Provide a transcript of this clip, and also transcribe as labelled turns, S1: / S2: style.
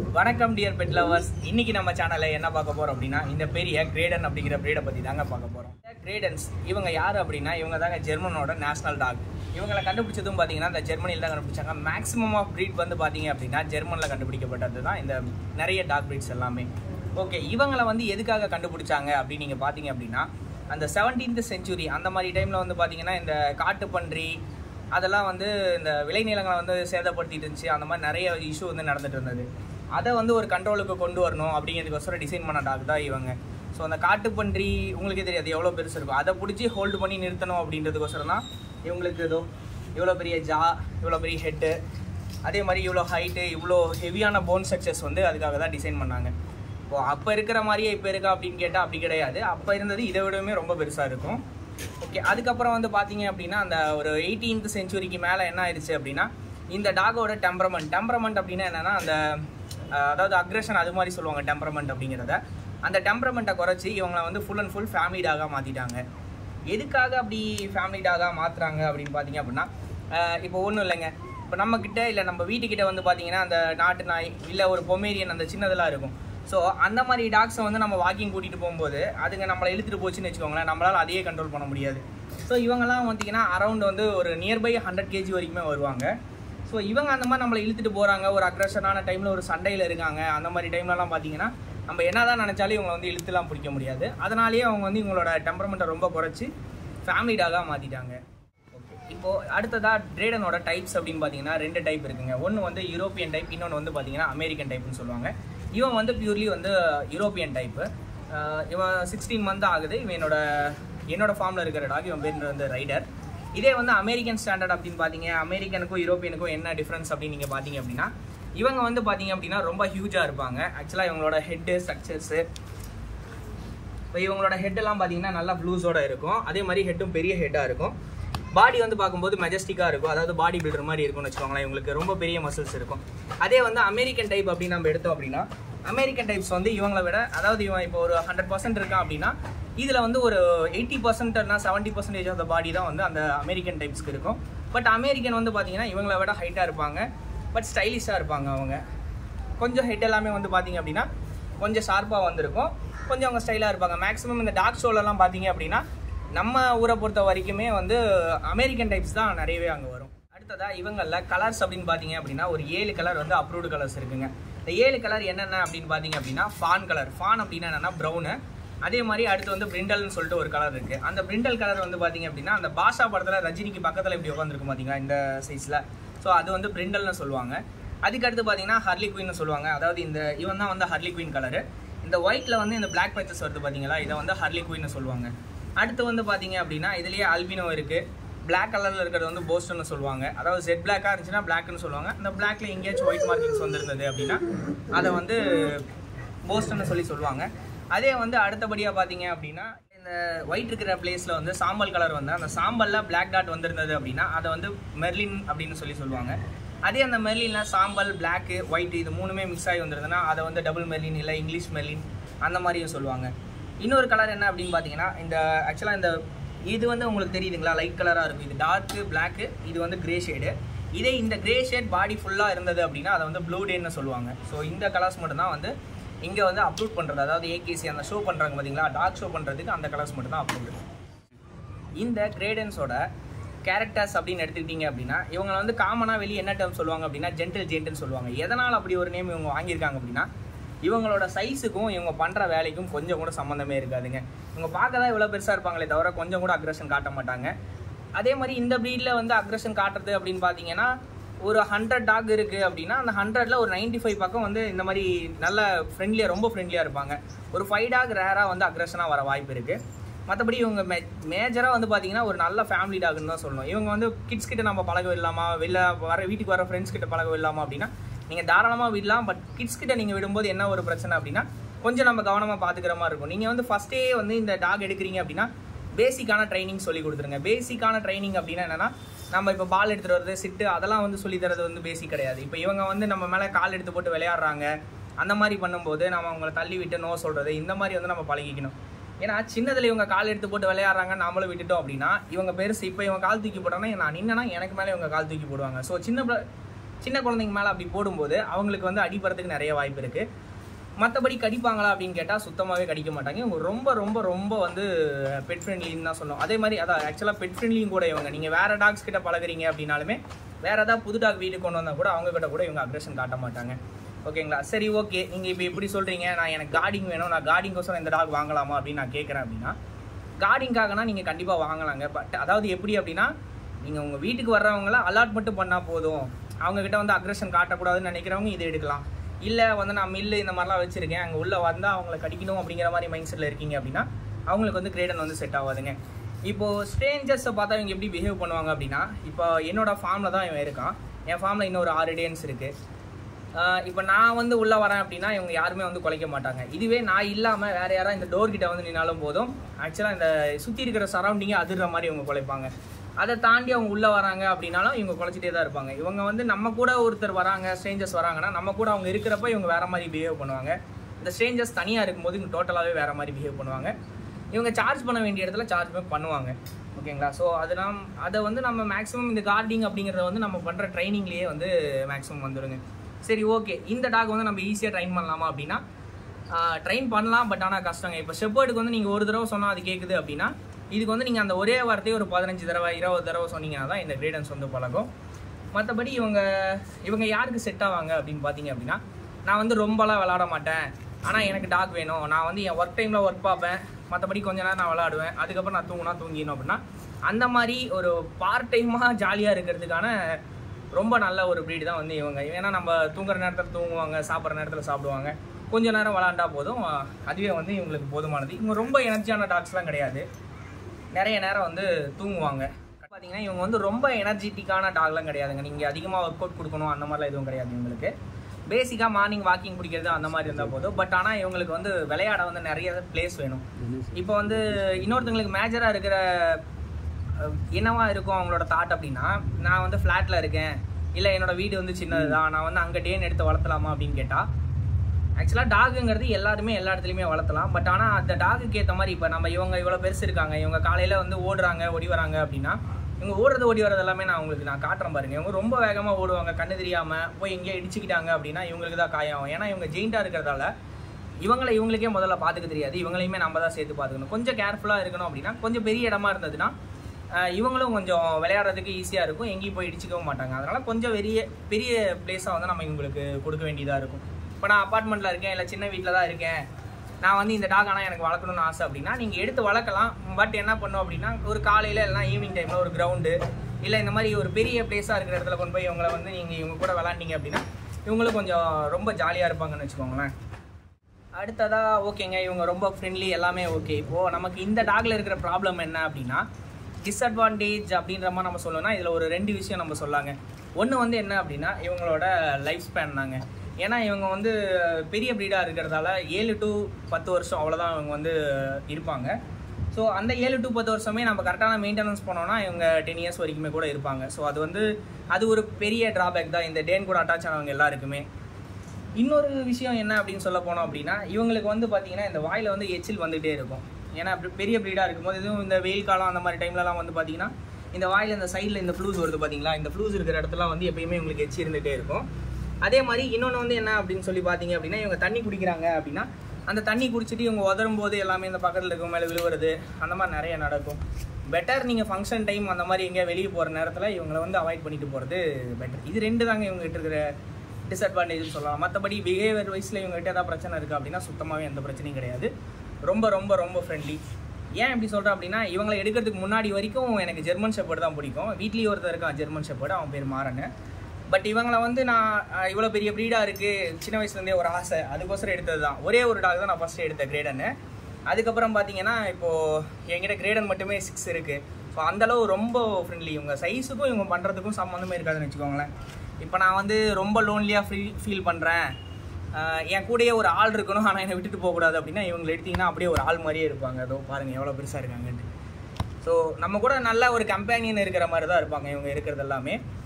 S1: வணக்கம் dear bed lovers இன்னைக்கு நம்ம சேனல்ல என்ன பார்க்க போறோம் அப்படின்னா இந்த பெரிய கிரேடன் அப்படிங்கிற பிரீடை பத்தி தாங்க பார்க்க போறோம் கிரேடன்ஸ் இவங்க யாரு அப்படின்னா இவங்க தாங்க ஜெர்மனோட நேஷனல் டாக் இவங்களை கண்டுபிடிச்சதும் பார்த்தீங்கன்னா இந்த ஜெர்மனியில் தான் கண்டுபிடிச்சாங்க மேக்ஸிமம் ஆஃப் breed வந்து பார்த்தீங்க அப்படின்னா ஜெர்மனில் கண்டுபிடிக்கப்பட்டது தான் இந்த நிறைய டாக் breeds எல்லாமே ஓகே இவங்களை வந்து எதுக்காக கண்டுபிடிச்சாங்க அப்படின்னு நீங்கள் பார்த்தீங்க அப்படின்னா அந்த செவன்டீன்த் செஞ்சுரி அந்த மாதிரி டைமில் வந்து பார்த்தீங்கன்னா இந்த காட்டுப்பன்றி அதெல்லாம் வந்து இந்த விளைநிலங்களை வந்து சேதப்படுத்திட்டு இருந்துச்சு அந்த மாதிரி நிறைய இஷ்யூ வந்து நடந்துட்டு இருந்தது அதை வந்து ஒரு கண்ட்ரோலுக்கு கொண்டு வரணும் அப்படிங்கிறதுக்கோசரம் டிசைன் பண்ண டாக் தான் இவங்க ஸோ அந்த காட்டுப்பன்றி உங்களுக்கே தெரியாது எவ்வளோ பெருசு இருக்கும் அதை பிடிச்சி ஹோல்டு பண்ணி நிறுத்தணும் அப்படின்றதுக்கோசரம் தான் இவங்களுக்கு ஏதோ இவ்வளோ பெரிய ஜா இவ்வளோ பெரிய ஹெட்டு அதே மாதிரி இவ்வளோ ஹைட்டு இவ்வளோ ஹெவியான போன் ஸ்ட்ரக்சர்ஸ் வந்து அதுக்காக தான் டிசைன் பண்ணாங்க இப்போ அப்போ இருக்கிற மாதிரியே இப்போ இருக்கா அப்படின்னு கேட்டால் அப்படி கிடையாது அப்போ இருந்தது இதை விடவுமே ரொம்ப பெருசாக இருக்கும் ஓகே அதுக்கப்புறம் வந்து பார்த்தீங்க அப்படின்னா அந்த ஒரு எயிட்டீன்த் செஞ்சுரிக்கு மேலே என்ன ஆயிடுச்சு அப்படின்னா இந்த டாகோட டெம்பரமெண்ட் டெம்பரமெண்ட் அப்படின்னா என்னென்னா அந்த அஹ், அதாவது அக்ரெஷன் அது மாதிரி சொல்லுவாங்க டெம்பரமெண்ட் அப்படிங்கிறத அந்த டெம்பரமெண்ட்டை குறைச்சி இவங்களை வந்து ஃபுல் அண்ட் ஃபுல் ஃபேமிலி டாகாக மாற்றிட்டாங்க எதுக்காக அப்படி ஃபேமிலி டாகாக மாற்றுறாங்க அப்படின்னு பார்த்தீங்க அப்படின்னா அஹ், இப்போ ஒன்றும் இல்லைங்க இப்போ நம்மக்கிட்ட இல்லை நம்ம வீட்டுக்கிட்ட வந்து பார்த்தீங்கன்னா அந்த நாட்டு நாய் இல்லை ஒரு பொமேரியன் அந்த சின்னதெல்லாம் இருக்கும் ஸோ அந்த மாதிரி டாக்ஸை வந்து நம்ம வாக்கிங் கூட்டிகிட்டு போகும்போது அதுங்க நம்மளை இழுத்துட்டு போச்சுன்னு வச்சுக்கோங்களேன் நம்மளால் அதையே கண்ட்ரோல் பண்ண முடியாது ஸோ இவங்கெல்லாம் பார்த்தீங்கன்னா அரௌண்ட் வந்து ஒரு நியர்பை ஹண்ட்ரட் கேஜி வரைக்குமே வருவாங்க ஸோ இவங்க அந்த மாதிரி நம்மளை இழுத்துட்டு போகிறாங்க ஒரு அக்ரஷனான டைமில் ஒரு சண்டையில் இருக்காங்க அந்த மாதிரி டைம்லலாம் பார்த்தீங்கன்னா நம்ம என்ன தான் நினச்சாலும் இவங்களை வந்து இழுத்துலாம் பிடிக்க முடியாது அதனாலேயே அவங்க வந்து இவங்களோட டெம்பரமெண்ட்டை ரொம்ப குறைச்சி ஃபேமிலி டாகாக மாற்றிட்டாங்க ஓகே இப்போ அடுத்ததா ட்ரேடனோட டைப்ஸ் அப்படின்னு பார்த்தீங்கன்னா ரெண்டு டைப் இருக்குங்க ஒன்று வந்து யூரோப்பியன் டைப் இன்னொன்று வந்து பார்த்தீங்கன்னா அமெரிக்கன் டைப்னு சொல்லுவாங்க இவன் வந்து பியூர்லி வந்து யூரோப்பியன் டைப்பு இவன் சிக்ஸ்டீன் மந்த் ஆகுது இவன் என்னோட என்னோட ஃபார்மில் இருக்கிற டாக் இவன் பேர் வந்து ரைடர் இதே வந்து அமெரிக்கன் ஸ்டாண்டர்ட் அப்படின்னு பார்த்தீங்க அமெரிக்கனுக்கும் யூரோப்பியனுக்கும் என்ன டிஃப்ரென்ஸ் அப்படின்னு நீங்கள் பார்த்தீங்க அப்படின்னா இவங்க வந்து பார்த்தீங்க அப்படின்னா ரொம்ப ஹியூஜாக இருப்பாங்க ஆக்சுவலாக இவங்களோட ஹெட்டு ஸ்ட்ரக்சர்ஸு இப்போ இவங்களோட ஹெட்டெல்லாம் பார்த்தீங்கன்னா நல்லா ப்ளூஸோட இருக்கும் அதே மாதிரி ஹெட்டும் பெரிய ஹெட்டாக இருக்கும் பாடி வந்து பார்க்கும்போது மெஜஸ்டிக்காக இருக்கும் அதாவது பாடி பில்டர் மாதிரி இருக்கும்னு வச்சுக்கோங்களேன் இவங்களுக்கு ரொம்ப பெரிய மசில்ஸ் இருக்கும் அதே வந்து அமெரிக்கன் டைப் அப்படின்னு நம்ம எடுத்தோம் அப்படின்னா அமெரிக்கன் டைப்ஸ் வந்து இவங்களை விட அதாவது இவன் இப்போ ஒரு ஹண்ட்ரட் பர்சன்ட் இருக்கான் அப்படின்னா இதில் வந்து ஒரு எயிட்டி பர்சன்ட்னா seventy percentage of the body தான் வந்து அந்த அமெரிக்கன் டைப்ஸ்க்கு இருக்கும் பட் அமெரிக்கன் வந்து பார்த்தீங்கன்னா இவங்களை விட ஹைட்டாக இருப்பாங்க பட் ஸ்டைலிஷாக இருப்பாங்க அவங்க கொஞ்சம் ஹெட் எல்லாமே வந்து பார்த்தீங்க அப்படின்னா கொஞ்சம் ஷார்ப்பாக வந்திருக்கும் கொஞ்சம் அவங்க ஸ்டைலாக இருப்பாங்க மேக்ஸிமம் இந்த டாக் ஷோலெல்லாம் பார்த்தீங்க அப்படின்னா நம்ம ஊரை பொறுத்த வரைக்குமே வந்து அமெரிக்கன் டைப்ஸ் தான் நிறையவே அங்கே வரும் அடுத்ததா இவங்களில் கலர்ஸ் அப்படின்னு பார்த்தீங்க அப்படின்னா ஒரு ஏழு கலர் வந்து அப்ரூவ்டு கலர்ஸ் இருக்குங்க இந்த ஏழு கலர் என்னென்ன அப்படின்னு பார்த்தீங்க அப்படின்னா ஃபான் கலர் ஃபான் அப்படின்னா என்னன்னா ப்ரௌனு அதே மாதிரி அடுத்து வந்து பிரிண்டல்னு சொல்லிட்டு ஒரு கலர் இருக்கு அந்த பிரிண்டல் கலர் வந்து பார்த்தீங்க அப்படின்னா அந்த பாஷா படத்தில் ரஜினிக்கு பக்கத்தில் இப்படி உட்காந்துருக்கும் பார்த்தீங்களா இந்த சைஸில் ஸோ அது வந்து பிரிண்டல்னு சொல்லுவாங்க அதுக்கு அடுத்து பார்த்தீங்கன்னா ஹர்லி குயின்னு சொல்லுவாங்க அதாவது இந்த இவன் தான் வந்து ஹர்லி குயின் கலரு இந்த ஒயிட்ல வந்து இந்த பிளாக் பேச்சஸ் வருது பார்த்தீங்களா இதை வந்து ஹர்லி குயின்னு சொல்லுவாங்க அடுத்து வந்து பார்த்தீங்க அப்படின்னா இதுலேயே அல்பினோ இருக்குது பிளாக் கலரில் இருக்கிறது வந்து போஸ்டர்னு சொல்லுவாங்க அதாவது ஜெட் பிளாக்காக இருந்துச்சுன்னா பிளாக்னு சொல்லுவாங்க அந்த பிளாக்ல எங்கேயாச்சும் ஒயிட் மார்க்கிங்ஸ் வந்திருந்தது அப்படின்னா அதை வந்து போஸ்டர்னு சொல்லி சொல்லுவாங்க அதே வந்து அடுத்தபடியாக பார்த்தீங்க அப்படின்னா இந்த ஒயிட் இருக்கிற பிளேஸில் வந்து சாம்பல் கலர் வந்து அந்த சாம்பலில் பிளாக் டாட் வந்திருந்தது அப்படின்னா அதை வந்து மெர்லின் அப்படின்னு சொல்லி சொல்லுவாங்க அதே அந்த மெர்லினில் சாம்பல் பிளாக்கு ஒயிட் இது மூணுமே மிக்ஸ் ஆகி வந்திருந்ததுன்னா அதை வந்து டபுள் மெர்லின் இல்லை இங்கிலீஷ் மெர்லின் அந்த மாதிரியும் சொல்லுவாங்க இன்னொரு கலர் என்ன அப்படின்னு பார்த்தீங்கன்னா இந்த ஆக்சுவலாக இந்த இது வந்து உங்களுக்கு தெரியுதுங்களா லைட் கலராக இருக்கும் இது டார்க்கு பிளாக்கு இது வந்து கிரே ஷேடு இதே இந்த கிரே ஷேட் பாடி ஃபுல்லாக இருந்தது அப்படின்னா அதை வந்து ப்ளூ டேன்னு சொல்லுவாங்க ஸோ இந்த கலர்ஸ் மட்டும்தான் வந்து இங்கே வந்து அப்லோட் பண்ணுறது அதாவது ஏகேசி அந்த ஷோ பண்ணுறாங்க பார்த்தீங்களா டார்க் ஷோ பண்ணுறதுக்கு அந்த கலர்ஸ் மட்டும்தான் அப்லோடு இந்த கிரேடன்ஸோட கேரக்டர்ஸ் அப்படின்னு எடுத்துக்கிட்டீங்க அப்படின்னா இவங்க வந்து காமனாக வெளியே என்ன டேர்ம் சொல்லுவாங்க அப்படின்னா ஜென்டில் ஜென்ட்னு சொல்லுவாங்க எதனால் அப்படி ஒரு நேம் இவங்க வாங்கியிருக்காங்க அப்படின்னா இவங்களோட சைஸுக்கும் இவங்க பண்ணுற வேலைக்கும் கொஞ்சம் கூட சம்மந்தமே இருக்காதுங்க இவங்க பார்க்க தான் இவ்வளோ பெருசாக இருப்பாங்களே தவிர கொஞ்சம் கூட அக்ரஷன் காட்ட மாட்டாங்க அதே மாதிரி இந்த ப்ரீடில் வந்து அக்ரஷன் காட்டுறது அப்படின்னு பார்த்தீங்கன்னா ஒரு ஹண்ட்ரட் டாக் இருக்குது அப்படின்னா அந்த ஹண்ட்ரட்ல ஒரு 95 ஃபைவ் பக்கம் வந்து இந்த மாதிரி நல்ல ஃப்ரெண்ட்லியாக ரொம்ப ஃப்ரெண்ட்லியாக இருப்பாங்க ஒரு ஃபைவ் டாக் ரேராக வந்து அக்ரஷனாக வர வாய்ப்பு இருக்குது மற்றபடி இவங்க மே மேஜராக வந்து பார்த்தீங்கன்னா ஒரு நல்ல ஃபேமிலி டாக்னு தான் சொல்லணும் இவங்க வந்து கிட்ஸ் கிட்ட நம்ம பழக விடலாமா வெளில வர வீட்டுக்கு வர ஃப்ரெண்ட்ஸ் கிட்ட பழக விடலாமா அப்படின்னா நீங்கள் தாராளமாக விடலாம் பட் கிட்ஸ் கிட்ட நீங்கள் விடும்போது என்ன ஒரு பிரச்சனை அப்படின்னா கொஞ்சம் நம்ம கவனமாக பார்த்துக்கிற மாதிரி இருக்கும் நீங்கள் வந்து ஃபஸ்ட்டே வந்து இந்த டாக் எடுக்கிறீங்க அப்படின்னா பேசிக்கான ட்ரைனிங் சொல்லி கொடுத்துருங்க பேசிக்கான ட்ரைனிங் அப்படின்னா என்னன்னா நம்ம இப்போ பால் எடுத்துகிட்டு வரது சிட்டு அதெல்லாம் வந்து சொல்லி தரது வந்து பேசிக் கிடையாது இப்போ இவங்க வந்து நம்ம மேலே கால் எடுத்து போட்டு விளையாடுறாங்க அந்த மாதிரி பண்ணும்போது நம்ம அவங்கள தள்ளி விட்டு நோ சொல்கிறது இந்த மாதிரி வந்து நம்ம பழகிக்கணும் ஏன்னா சின்னதுல இவங்க கால் எடுத்து போட்டு விளையாடுறாங்க நாமளும் விட்டுட்டோம் அப்படின்னா இவங்க பெருசு இப்போ இவங்க கால் தூக்கி போட்டாங்கன்னா நான் நின்னா எனக்கு மேலே இவங்க கால் தூக்கி போடுவாங்க ஸோ சின்ன பிள்ளை சின்ன குழந்தைங்க மேலே அப்படி போடும்போது அவங்களுக்கு வந்து அடிபடுறதுக்கு நிறைய வாய்ப்பு இருக்குது மற்றபடி கடிப்பாங்களா அப்படின்னு கேட்டால் சுத்தமாகவே கடிக்க மாட்டாங்க இவங்க ரொம்ப ரொம்ப ரொம்ப வந்து பெட் ஃப்ரெண்ட்லின்னு தான் சொல்லுவோம் அதே மாதிரி அதான் ஆக்சுவலாக பெட் ஃப்ரெண்ட்லியும் கூட இவங்க நீங்கள் வேறு டாக்ஸ் கிட்ட பழகுறீங்க அப்படின்னாலுமே வேறு ஏதாவது புது டாக் வீட்டுக்கு கொண்டு வந்தால் கூட அவங்க கிட்ட கூட இவங்க அக்ரெஷன் காட்ட மாட்டாங்க ஓகேங்களா சரி ஓகே நீங்கள் இப்போ எப்படி சொல்கிறீங்க நான் எனக்கு கார்டிங் வேணும் நான் கார்டிங்கோசரம் இந்த டாக் வாங்கலாமா அப்படின்னு நான் கேட்குறேன் அப்படின்னா கார்டிங்காகனா நீங்கள் கண்டிப்பாக வாங்கலாங்க பட் அதாவது எப்படி அப்படின்னா நீங்கள் உங்கள் வீட்டுக்கு வர்றவங்கள அலாட் மட்டும் பண்ணால் போதும் அவங்கக்கிட்ட வந்து அக்ரெஷன் காட்டக்கூடாதுன்னு நினைக்கிறவங்க இதை எடுக்கலாம் இல்லை வந்து நான் மில்லு இந்த மாதிரிலாம் வச்சுருக்கேன் அங்கே உள்ளே வந்தால் அவங்கள கடிக்கணும் அப்படிங்கிற மாதிரி மைண்ட் செட்டில் இருக்கீங்க அப்படின்னா அவங்களுக்கு வந்து கிரேடன் வந்து செட் ஆகாதுங்க இப்போது ஸ்ட்ரேஞ்சர்ஸை பார்த்தா இவங்க எப்படி பிஹேவ் பண்ணுவாங்க அப்படின்னா இப்போ என்னோட ஃபார்மில் தான் இவன் இருக்கான் என் ஃபார்மில் இன்னும் ஒரு ஆறு டேன்ஸ் இருக்குது இப்போ நான் வந்து உள்ளே வரேன் அப்படின்னா இவங்க யாருமே வந்து குலைக்க மாட்டாங்க இதுவே நான் இல்லாமல் வேறு யாராவது இந்த டோர் கிட்ட வந்து நின்னாலும் போதும் ஆக்சுவலாக இந்த சுற்றி இருக்கிற சரௌண்டிங்கை அதிர்ற மாதிரி இவங்க குலைப்பாங்க அதை தாண்டி அவங்க உள்ளே வராங்க அப்படின்னாலும் இவங்க குலைச்சிட்டே தான் இருப்பாங்க இவங்க வந்து நம்ம கூட ஒருத்தர் வராங்க ஸ்ட்ரேஞ்சர்ஸ் வராங்கன்னா நம்ம கூட அவங்க இருக்கிறப்ப இவங்க வேறு மாதிரி பிஹேவ் பண்ணுவாங்க இந்த ஸ்ட்ரேஞ்சர்ஸ் தனியாக இருக்கும்போது இவங்க டோட்டலாகவே வேறு மாதிரி பிஹேவ் பண்ணுவாங்க இவங்க சார்ஜ் பண்ண வேண்டிய இடத்துல சார்ஜ் பேக் பண்ணுவாங்க ஓகேங்களா ஸோ அது நம் அதை வந்து நம்ம மேக்ஸிமம் இந்த கார்டிங் அப்படிங்கிறத வந்து நம்ம பண்ணுற ட்ரைனிங்லேயே வந்து மேக்ஸிமம் வந்துடுங்க சரி ஓகே இந்த டாக் வந்து நம்ம ஈஸியாக ட்ரைன் பண்ணலாமா அப்படின்னா ட்ரெயின் பண்ணலாம் பட் ஆனால் கஷ்டங்க இப்போ ஷெப்பர்டுக்கு வந்து நீங்கள் ஒரு தடவை சொன்னால் அது கேட்குது அப்படின்னா இதுக்கு வந்து நீங்கள் அந்த ஒரே வார்த்தையை ஒரு பதினஞ்சு தடவை இருபது தடவை சொன்னீங்கன்னா தான் இந்த கிரேடன்ஸ் வந்து பழகும் மற்றபடி இவங்க இவங்க யாருக்கு செட் ஆவாங்க அப்படின்னு பார்த்தீங்க அப்படின்னா நான் வந்து ரொம்பலாம் விளாட மாட்டேன் ஆனால் எனக்கு டாக் வேணும் நான் வந்து என் ஒர்க் டைமில் ஒர்க் பார்ப்பேன் மற்றபடி கொஞ்ச நேரம் நான் விளாடுவேன் அதுக்கப்புறம் நான் தூங்கினா தூங்கிடணும் அப்படின்னா அந்த மாதிரி ஒரு பார்ட் டைமாக ஜாலியாக இருக்கிறதுக்கான ரொம்ப நல்ல ஒரு ப்ரீடு தான் வந்து இவங்க ஏன்னா நம்ம தூங்குற நேரத்தில் தூங்குவாங்க சாப்பிட்ற நேரத்தில் சாப்பிடுவாங்க கொஞ்ச நேரம் விளாண்டா போதும் அதுவே வந்து இவங்களுக்கு போதுமானது இவங்க ரொம்ப எனர்ஜியான டாக்ஸ்லாம் கிடையாது நிறைய நேரம் வந்து தூங்குவாங்க பார்த்தீங்கன்னா இவங்க வந்து ரொம்ப எனர்ஜெட்டிக்கான டாக்லாம் கிடையாதுங்க நீங்கள் அதிகமாக ஒர்க் அவுட் கொடுக்கணும் அந்த மாதிரிலாம் எதுவும் கிடையாது இவங்களுக்கு பேசிக்காக மார்னிங் வாக்கிங் பிடிக்கிறது அந்த மாதிரி இருந்தால் போதும் பட் ஆனால் இவங்களுக்கு வந்து விளையாட வந்து நிறைய பிளேஸ் வேணும் இப்போ வந்து இன்னொருத்தங்களுக்கு மேஜராக இருக்கிற அஹ், என்னவா இருக்கும் அவங்களோட தாட் அப்படின்னா நான் வந்து ஃப்ளாட்டில் இருக்கேன் இல்லை என்னோட வீடு வந்து சின்னது தான் நான் வந்து அங்கே டேன் எடுத்து வளர்த்தலாமா அப்படின்னு கேட்டால் ஆக்சுவலாக டாகுங்கிறது எல்லாருமே எல்லா இடத்துலையுமே வளர்த்தலாம் பட் ஆனால் அந்த டாகுக்கு ஏற்ற மாதிரி இப்போ நம்ம இவங்க இவ்வளோ பெருசு இருக்காங்க இவங்க காலையில் வந்து ஓடுறாங்க ஓடி வராங்க அப்படின்னா இவங்க ஓடுறது ஓடி வரது எல்லாமே நான் உங்களுக்கு நான் காட்டுறேன் பாருங்க இவங்க ரொம்ப வேகமாக ஓடுவாங்க கண்ணு தெரியாமல் போய் எங்கேயோ இடிச்சுக்கிட்டாங்க அப்படின்னா இவங்களுக்கு தான் காயம் ஆகும் ஏன்னா இவங்க ஜெயிண்டாக இருக்கிறதால இவங்களை இவங்களுக்கே முதல்ல பார்த்துக்க தெரியாது இவங்களையுமே நம்ம தான் சேர்த்து பார்த்துக்கணும் கொஞ்சம் கேர்ஃபுல்லாக இருக்கணும் அப்படின்னா கொஞ்சம் பெரிய இடமா இருந்ததுன்னா ஆஹ் இவங்களும் கொஞ்சம் விளையாடுறதுக்கு ஈஸியாக இருக்கும் எங்கேயும் போய் இடிச்சிக்கவும் மாட்டாங்க அதனால் கொஞ்சம் பெரிய பெரிய பிளேஸாக வந்து நம்ம இவங்களுக்கு கொடுக்க வேண்டியதாக இருக்கும் இப்போ நான் அப்பார்ட்மெண்ட்டில் இருக்கேன் இல்லை சின்ன வீட்டில் தான் இருக்கேன் நான் வந்து இந்த டாக் ஆனால் எனக்கு வளர்க்கணும்னு ஆசை அப்படின்னா நீங்கள் எடுத்து வளர்க்கலாம் பட் என்ன பண்ணும் அப்படின்னா ஒரு காலையில் இல்லைனா ஈவினிங் டைமில் ஒரு கிரவுண்டு இல்லை இந்த மாதிரி ஒரு பெரிய பிளேஸாக இருக்கிற இடத்துல கொண்டு போய் இவங்களை வந்து நீங்கள் இவங்க கூட விளாண்டீங்க அப்படின்னா இவங்களும் கொஞ்சம் ரொம்ப ஜாலியாக இருப்பாங்கன்னு வச்சுக்கோங்களேன் அடுத்ததா ஓகேங்க இவங்க ரொம்ப ஃப்ரெண்ட்லி எல்லாமே ஓகே இப்போது நமக்கு இந்த டாக்ல இருக்கிற ப்ராப்ளம் என்ன அப்படின்னா டிஸ்அட்வான்டேஜ் அப்படின்ற மாதிரி நம்ம சொல்லணும்னா இதில் ஒரு ரெண்டு விஷயம் நம்ம சொல்லாங்க ஒன்று வந்து என்ன அப்படின்னா இவங்களோட லைஃப் ஸ்பேன் தாங்க ஏன்னா இவங்க வந்து பெரிய ப்ரீடாக இருக்கிறதால ஏழு டு பத்து வருஷம் அவ்வளோதான் இவங்க வந்து இருப்பாங்க ஸோ அந்த ஏழு டு பத்து வருஷமே நம்ம கரெக்டான மெயின்டெனன்ஸ் பண்ணோம்னா இவங்க டென் இயர்ஸ் வரைக்குமே கூட இருப்பாங்க ஸோ அது வந்து அது ஒரு பெரிய ட்ராபேக் தான் இந்த டேன் கூட அட்டாச் ஆனவங்க எல்லாருக்குமே இன்னொரு விஷயம் என்ன அப்படின்னு சொல்ல போனோம் அப்படின்னா இவங்களுக்கு வந்து பார்த்தீங்கன்னா இந்த வாயில் வந்து எச்சில் வந்துகிட்டே இருக்கும் ஏன்னா அப்படி பெரிய ப்ரீடாக இருக்கும்போது இதுவும் இந்த வெயில் காலம் அந்த மாதிரி டைம்லலாம் வந்து பார்த்தீங்கன்னா இந்த வாயில் இந்த சைடில் இந்த ஃப்ளூஸ் வருது பார்த்தீங்களா இந்த ஃப்ளூஸ் இருக்கிற இடத்துல வந்து எப்பயுமே உங்களுக்கு எச்சி இருந்துகிட்டே இருக்கும் அதே மாதிரி இன்னொன்று வந்து என்ன அப்படின்னு சொல்லி பார்த்தீங்க அப்படின்னா இவங்க தண்ணி குடிக்கிறாங்க அப்படின்னா அந்த தண்ணி குடிச்சிட்டு இவங்க உதரும் போது எல்லாமே இந்த பக்கத்தில் இருக்க மேலே விழுவுறது அந்த மாதிரி நிறைய நடக்கும் பெட்டர் நீங்கள் ஃபங்க்ஷன் டைம் அந்த மாதிரி எங்கேயா வெளியே போகிற நேரத்தில் இவங்களை வந்து அவாய்ட் பண்ணிட்டு போகிறது பெட்டர் இது ரெண்டு தாங்க இவங்க கிட்ட இருக்கிற டிஸ்அட்வான்டேஜ்னு சொல்லலாம் மற்றபடி பிஹேவியர் வைஸில் இவங்ககிட்ட ஏதாவது பிரச்சனை இருக்குது அப்படின்னா சுத்தமாகவே எந்த பிரச்சனையும் கிடையாது ரொம்ப ரொம்ப ரொம்ப ஃப்ரெண்ட்லி ஏன் இப்படி சொல்கிறேன் அப்படின்னா இவங்களை எடுக்கிறதுக்கு முன்னாடி வரைக்கும் எனக்கு ஜெர்மன் ஷெப்பர்டு தான் பிடிக்கும் வீட்லேயே ஒருத்தர் இருக்கான் ஜெர்மன் ஷெப்பர்டு அவன் பேர் மாறன்னு பட் இவங்களை வந்து நான் இவ்வளோ பெரிய ப்ரீடாக இருக்குது சின்ன வயசுலேருந்தே ஒரு ஆசை அதுக்கோசரம் எடுத்தது தான் ஒரே ஒரு டாக் தான் நான் ஃபஸ்ட்டு எடுத்தேன் கிரேடன்னு அதுக்கப்புறம் பார்த்தீங்கன்னா இப்போது என்கிட்ட கிரேடன் மட்டுமே சிக்ஸ் இருக்குது ஸோ அந்தளவு ரொம்ப ஃப்ரெண்ட்லி இவங்க சைஸுக்கும் இவங்க பண்ணுறதுக்கும் சம்மந்தமே இருக்காதுன்னு வச்சுக்கோங்களேன் இப்போ நான் வந்து ரொம்ப லோன்லியாக ஃபீல் ஃபீல் பண்ணுறேன் என் கூடயே ஒரு ஆள் இருக்கணும் ஆனால் என்னை விட்டுட்டு போகக்கூடாது அப்படின்னா இவங்களை எடுத்தீங்கன்னா அப்படியே ஒரு ஆள் மாதிரியே இருப்பாங்க அதோ பாருங்கள் எவ்வளோ பெருசாக இருக்காங்கன்ட்டு ஸோ நம்ம கூட நல்ல ஒரு கம்பேனியன் இருக்கிற மாதிரி தான் இருப்பாங்க இவங்க இருக்கிறது எல்லாமே